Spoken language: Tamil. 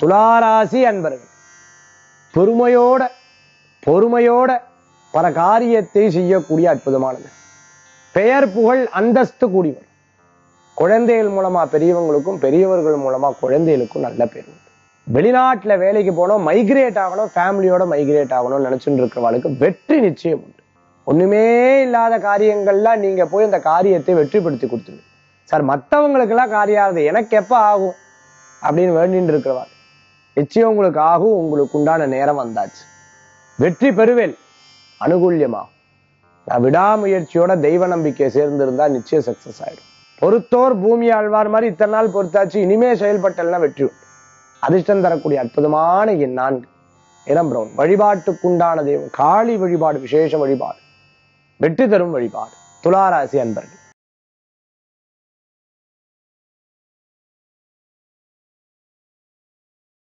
துளாராசி அன்பர்கள் பொறுமையோட பொறுமையோட பல காரியத்தை செய்யக்கூடிய அற்புதமானது பெயர் புகழ் அந்தஸ்து கூடி வரும் குழந்தைகள் மூலமா பெரியவங்களுக்கும் பெரியவர்கள் மூலமா குழந்தைகளுக்கும் நல்ல பேர் உண்டு வெளிநாட்டுல வேலைக்கு போனோம் மைக்ரேட் ஆகணும் ஃபேமிலியோட மைக்ரேட் ஆகணும்னு நினைச்சுட்டு இருக்கிறவங்களுக்கு வெற்றி நிச்சயம் உண்டு ஒண்ணுமே இல்லாத காரியங்கள்லாம் நீங்க போய் அந்த காரியத்தை வெற்றிப்படுத்தி கொடுத்துருங்க சார் மற்றவங்களுக்கெல்லாம் காரியம் ஆகுது எனக்கு எப்ப ஆகும் அப்படின்னு வேண்டிட்டு இருக்கிறவா நிச்சயம் உங்களுக்கு ஆகும் உங்களுக்கு உண்டான நேரம் வந்தாச்சு வெற்றி பெறுவேல் அனுகூல்யமாகும் நான் விடாமுயற்சியோட தெய்வ நம்பிக்கை சேர்ந்திருந்தா நிச்சயம் சக்சஸ் ஆயிடும் பொறுத்தோர் பூமி ஆழ்வார் மாதிரி இத்தனை நாள் பொறுத்தாச்சு இனிமே செயல்பட்டல்னா வெற்றி உண்டு அதிர்ஷ்டம் தரக்கூடிய அற்புதமான என் நான்கு இளம் பிரவுன் வழிபாட்டுக்குண்டான தெய்வம் காளி வழிபாடு விசேஷ வழிபாடு வெற்றி தரும் வழிபாடு துளாராசி அன்பர்கள்